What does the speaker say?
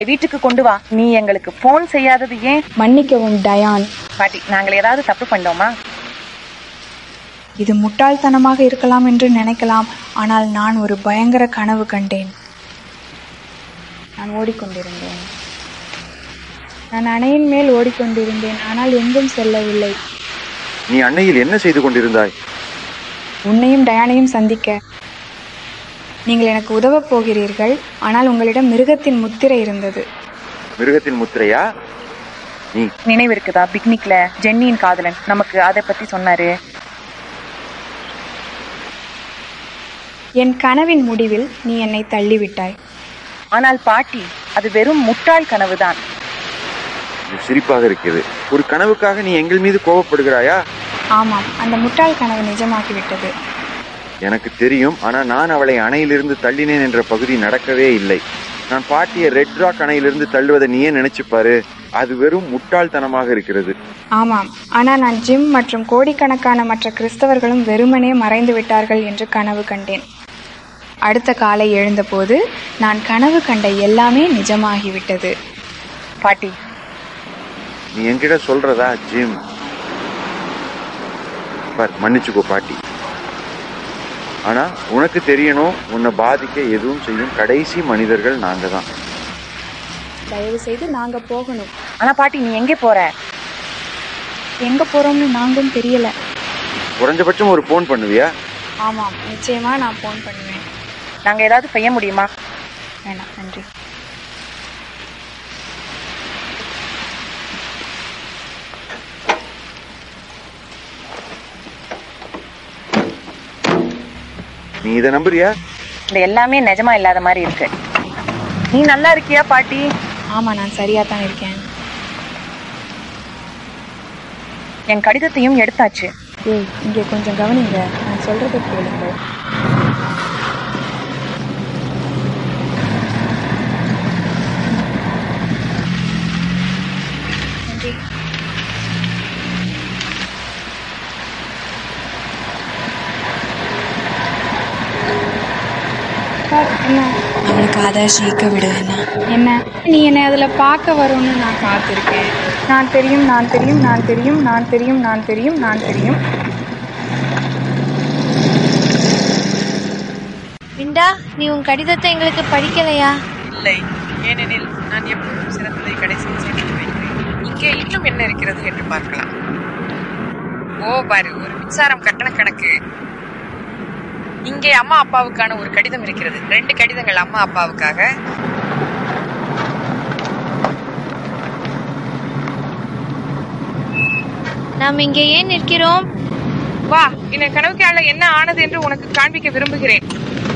வீட்டுக்கு கொண்டு வா நீ எங்களுக்கு போன் செய்யாதது ஏன் மன்னிக்கவும் டயான் பாட்டி நாங்கள் ஏதாவது தப்பு பண்ணோமா இது முட்டாள்தனமாக இருக்கலாம் என்று நினைக்கலாம் ஆனால் நான் ஒரு பயங்கர கனவு கண்டேன் நான் ஓடிக்கொண்டிருந்தேன் நான் அணையின் மேல் ஓடிக்கொண்டிருந்தேன் ஆனால் எங்கும் செல்லவில்லை நீ அன்னையில் என்ன செய்து கொண்டிருந்தாய் உன்னையும் டயானையும் சந்திக்க நீங்கள் எனக்கு உதவப் போகிறீர்கள் ஆனால் உங்களிடம் மிருகத்தின் முத்திரை இருந்தது மிருகத்தின் முத்திரையா நீ நினைவு இருக்குதா பிக்னிக்ல ஜென்னியின் காதலன் நமக்கு அதை பத்தி சொன்னாரு என் கனவின் முடிவில் நீ என்னை தள்ளிவிட்டாய் ஆனால் பாட்டி அது வெறும் முட்டாள் கனவுதான் இது சிரிப்பாக இருக்கிறது ஒரு கனவுக்காக நீ எங்கள் மீது கோபப்படுகிறாயா ஆமாம் அந்த முட்டாள் கனவு நிஜமாகிவிட்டது எனக்கு தெரியும் ஆனா நான் அவளை அணையிலிருந்து தள்ளினேன் என்ற பகுதி நடக்கவே இல்லை நான் பாட்டிய ரெட் ராக் அணையிலிருந்து தள்ளுவதை நீயே நினைச்சு பாரு அது வெறும் முட்டாள்தனமாக இருக்கிறது ஆமாம் ஆனால் நான் ஜிம் மற்றும் கோடிக்கணக்கான மற்ற கிறிஸ்தவர்களும் வெறுமனே மறைந்து விட்டார்கள் என்று கனவு கண்டேன் அடுத்த காலை எழுந்தபோது நான் கனவு கண்ட எல்லாமே நிஜமாகிவிட்டது பாட்டி நீ என்கிட்ட சொல்றதா ஜிம் பார் மன்னிச்சுக்கோ பாட்டி ஆனா உனக்கு தெரியணும் உன்னை பாதிக்க எதுவும் செய்யும் கடைசி மனிதர்கள் நாங்க தான் தயவு செய்து நாங்க போகணும் ஆனா பாட்டி நீ எங்கே போற எங்க போறோம்னு நாங்களும் தெரியல குறைஞ்சபட்சம் ஒரு போன் பண்ணுவியா ஆமாம் நிச்சயமா நான் ஃபோன் பண்ணுவேன் நாங்க ஏதாவது செய்ய முடியுமா வேணாம் நன்றி நீ இதை நம்புறியா இந்த எல்லாமே நிஜமா இல்லாத மாதிரி இருக்கு நீ நல்லா இருக்கியா பாட்டி ஆமா நான் சரியா தான் இருக்கேன் என் கடிதத்தையும் எடுத்தாச்சு ஏய் இங்கே கொஞ்சம் கவனிங்க நான் சொல்றதை கேளுங்க நன்றி சார், என்ன அவளுக்கு அதை ஜெயிக்க விடு என்ன என்ன நீ என்னை அதில் பார்க்க வரும்னு நான் காத்திருக்கேன் நான் தெரியும் நான் தெரியும் நான் தெரியும் நான் தெரியும் நான் தெரியும் நான் தெரியும் விண்டா நீ உன் கடிதத்தை எங்களுக்கு படிக்கலையா இல்லை ஏனெனில் நான் எப்பொழுதும் சிறந்ததை கடைசியில் சேமித்து வைக்கிறேன் இங்கே இன்னும் என்ன இருக்கிறது என்று பார்க்கலாம் ஓ பாரு ஒரு மின்சாரம் கட்டண கணக்கு இங்கே அம்மா அப்பாவுக்கான ஒரு கடிதம் இருக்கிறது ரெண்டு கடிதங்கள் அம்மா அப்பாவுக்காக நாம் இங்கே ஏன் நிற்கிறோம் வா இந்த கனவுக்கால என்ன ஆனது என்று உனக்கு காண்பிக்க விரும்புகிறேன்